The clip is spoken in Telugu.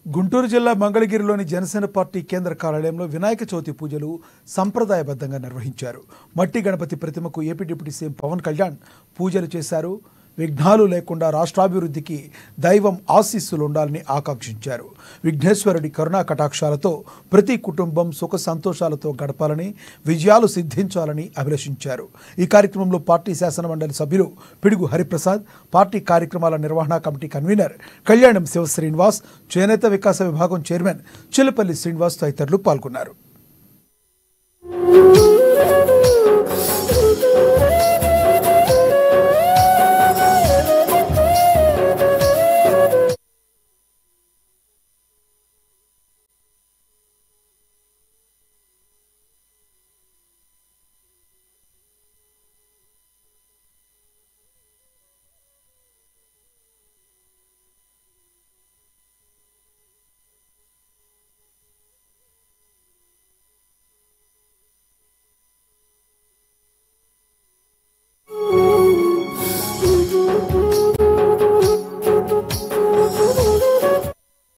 గుంటూరు జిల్లా మంగళగిరిలోని జనసేన పార్టీ కేంద్ర కార్యాలయంలో వినాయక చవితి పూజలు సంప్రదాయబద్ధంగా నిర్వహించారు మట్టి గణపతి ప్రతిమకు AP deputy CM Pawan Kalyan పూజలు చేశారు విఘ్నాలు లేకుండా రాష్ట్రాభివృద్ధికి దైవం ఆశీస్సులు ఉండాలని ఆకాంక్షించారు విఘ్నేశ్వరుడి కరుణా కటాక్షాలతో ప్రతి కుటుంబం సుఖ సంతోషాలతో గడపాలని విజయాలు సిద్ధించాలని అభిలషించారు ఈ కార్యక్రమంలో పార్టీ శాసనమండలి సభ్యులు పిడుగు హరిప్రసాద్ పార్టీ కార్యక్రమాల నిర్వహణ కమిటీ కన్వీనర్ కళ్యాణం శివ శ్రీనివాస్ చేనేత వికాస విభాగం చైర్మన్ చిల్లపల్లి శ్రీనివాస్ తదితరులు పాల్గొన్నారు